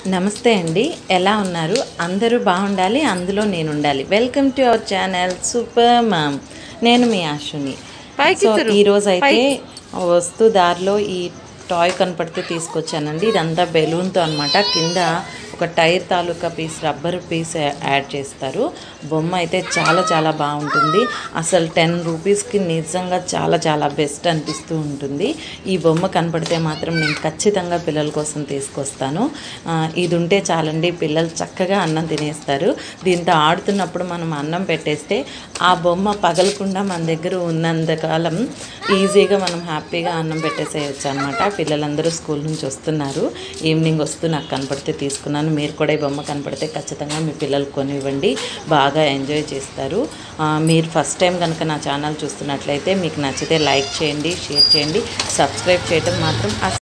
నమస్తే అండి ఎలా ఉన్నారు అందరూ బాగుండాలి అందులో నేను ఉండాలి welcome to our channel super mom నేను మీ ఆశుని పైకి సో తిరుగు. ఈరోజు అయితే వస్తూ దారిలో ఈ టాయ్ కనపడితే తీసుకొచ్చానండి ఇదంతా బెలూన్తో అనమాట కింద ఒక టైర్ తాలూకా పీస్ రబ్బర్ పీస్ యాడ్ చేస్తారు బొమ్మ అయితే చాలా చాలా బాగుంటుంది అసలు టెన్ రూపీస్కి నిజంగా చాలా చాలా బెస్ట్ అనిపిస్తూ ఉంటుంది ఈ బొమ్మ కనపడితే మాత్రం నేను ఖచ్చితంగా పిల్లల కోసం తీసుకొస్తాను ఆ, ఇది ఉంటే చాలండి పిల్లలు చక్కగా అన్నం తినేస్తారు దీంతో ఆడుతున్నప్పుడు మనం అన్నం పెట్టేస్తే ఆ బొమ్మ పగలకుండా మన దగ్గర ఉన్నంతకాలం ఈజీగా మనం హ్యాపీగా అన్నం పెట్టేసేయచ్చు అనమాట పిల్లలందరూ స్కూల్ నుంచి వస్తున్నారు ఈవినింగ్ వస్తూ నాకు కనపడితే తీసుకున్నాను మీరు కూడా ఈ బొమ్మ కనపడితే ఖచ్చితంగా మీ పిల్లలకు కొనివ్వండి బాగా ఎంజాయ్ చేస్తారు ఆ, మీరు ఫస్ట్ టైం కనుక నా ఛానల్ చూస్తున్నట్లయితే మీకు నచ్చితే లైక్ చేయండి షేర్ చేయండి సబ్స్క్రైబ్ చేయడం మాత్రం అస్సలు